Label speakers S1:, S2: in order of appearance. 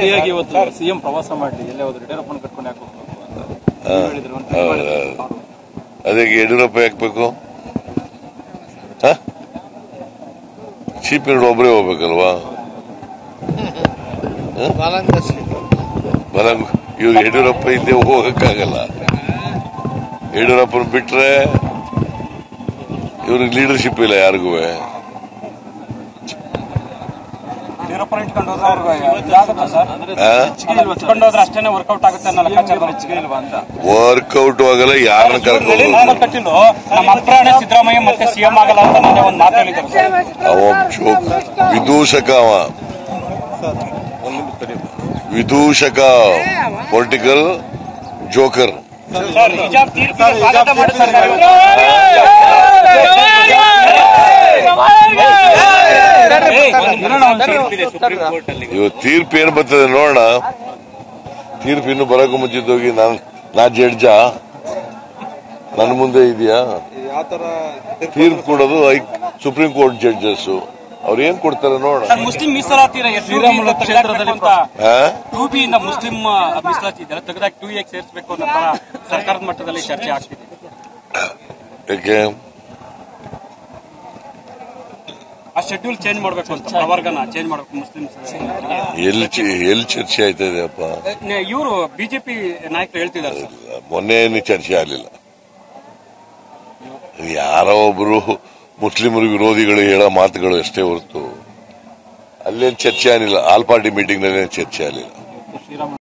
S1: ಪ್ರತಿಯಾಗಿ ಇವತ್ತು ಸಿಎಂ ಪ್ರವಾಸ ಮಾಡಲಿ ಎಲ್ಲೇ ಹೋದ್ರು ಯಡಿಯೂರಪ್ಪನ ಕಟ್ಕೊಂಡು ಯಾಕೆ ಹೋಗ್ಬೇಕು ಅಂತ ನೀವ್ ಹೇಳಿದ್ರು ಒಂದು tweet ಮಾಡಿದ್ರು ಅವ್ರು.
S2: ಅದೇ ಯಡಿಯೂರಪ್ಪ ಯಾಕಬೇಕು ಚೀಫ್ ಮಿನಿಸ್ಟರ್ ಒಬ್ಬರೇ ಹೋಗ್ಬೇಕಲ್ವಾ ಬರಂಗ್ ಇವ್ರು ಯಡಿಯೂರಪ್ಪ ಇಲ್ಲದೆ ಹೋಗಕ್ಕಾಗಲ್ಲ ಯಡಿಯೂರಪ್ಪನ ಬಿಟ್ರೆ ಇವ್ರಿಗೆ ಲೀಡರ್ಶಿಪ್ ಇಲ್ಲ ಯಾರಿಗೂ
S3: ಯಡಿಯೂರಪ್ಪನ ಇಟ್ಕೊಂಡು ಹೋದ್ರೆ ಅವ್ರಿಗೆ ಇದಾಗುತ್ತಾ ಸರ್ ಇಟ್ಕೊಂಡು ಹೋದ್ರೆ ಅಷ್ಟೇನೆ ವರ್ಕೌಟ್ ಆಗುತ್ತೆ ಅನ್ನೋ ಲೆಕ್ಕಾಚಾರ
S1: ಇಲ್ವಾ ಅಂತ
S2: ವರ್ಕೌಟ್ ಆಗಲ್ಲ ಯಾರನ್ನ ಕರ್ಕೊಂಡು
S3: ನಾನು ಕಟ್ಟಿಲ್ಲ ನಮ್ಮ ಅಪ್ರಾಣೆ ಸಿದ್ದರಾಮಯ್ಯ ಮತ್ತೆ ಸಿಎಂ ಆಗಲ್ಲ ಅಂತ ಮೊನ್ನೆ ಒಂದು ಮಾತು ಹೇಳಿದ್ದಾರೆ ಸರ್
S2: ಅವ ಜೋಕ್ ವಿದೂಷಕ ಅವ ವಿದೂಷಕ ಪೊಲಿಟಿಕಲ್ ಜೋಕರ್
S3: ಸರ್ ಹಿಜಾಬ್ ತೀರ್ಪಿಗೆ ಸ್ವಾಗತ ಮಾಡಿ ಸರ್ ನಾವು. ಏಯ್, ಒಂದು ಇರೋಣ, ಒಂದು ತೀರ್ಪಿದೆ ಸುಪ್ರೀಂ ಕೋರ್ಟ್ ಅಲ್ಲಿ.
S2: ಇವತ್ತು ತೀರ್ಪು ಏನ್ ಬರ್ತದೆ ನೋಡೋಣ ತೀರ್ಪು ಇನ್ನು ಬರಕು ಮುಂಚಿತೋಗಿ ನಾನು ನಾ ಜಡ್ಜ ನನ್ನ ಮುಂದೆ ಇದೆಯಾ ತೀರ್ಪು ಕೊಡೋದು ಹೈ ಸುಪ್ರೀಂ ಕೋರ್ಟ್ ಜಡ್ಜಸ್ ಅವ್ರು ಏನ್ ಕೊಡ್ತಾರೆ ನೋಡೋಣ
S3: ಸರ್ ಮುಸ್ಲಿಂ ಮೀಸಲಾತಿನ ಶ್ರೀರಾಮುಲು ಕ್ಷೇತ್ರದಲ್ಲಿ
S2: ಹಾ?
S3: ಟೂ ಬಿ ಇಂದ ಮುಸ್ಲಿಂ ಮೀಸಲಾತಿ ಇದೆಲ್ಲ ತೆಗೆದಾಕಿ ಟೂ ಎಕ್ ಸೇರಿಸಬೇಕು ಅನ್ನೋ ತರ ಸರ್ಕಾರದ ಮಟ್ಟದಲ್ಲಿ ಚರ್ಚೆ ಆಗ್ತಿದೆ
S2: ಯಾಕೆ
S3: ಆ ಶೆಡ್ಯೂಲ್ ಚೇಂಜ್ ಮಾಡಬೇಕು ಅಂತ ಪ್ರವರ್ಗನ ಚೇಂಜ್ ಮಾಡಬೇಕು ಮುಸ್ಲಿಮ್ಸ್
S2: ಎಲ್ಲಿ ಚಿ- ಎಲ್ಲಿ ಚರ್ಚೆ ಆಯ್ತಾ ಇದೆಯಪ್ಪ
S3: ಇವರು ಬಿಜೆಪಿ ನಾಯಕರು ಹೇಳ್ತಿದ್ದಾರೆ ಸರ್
S2: ಮೊನ್ನೆ ಏನು ಚರ್ಚೆ ಆಗಲಿಲ್ಲ ಯಾರೋ ಒಬ್ರು ಮುಸ್ಲಿಮರು ವಿರೋಧಿಗಳು ಹೇಳೋ ಮಾತುಗಳು ಅಷ್ಟೇ ಹೊರತು ಅಲ್ಲೇನು ಚರ್ಚೆ ಆಗಲಿಲ್ಲ ಆಲ್ ಪಾರ್ಟಿ ಮೀಟಿಂಗ್ ನಲ್ಲಿ ಚರ್ಚೆ ಆಗಲಿಲ್ಲ
S1: ಶ್ರೀರಾಮ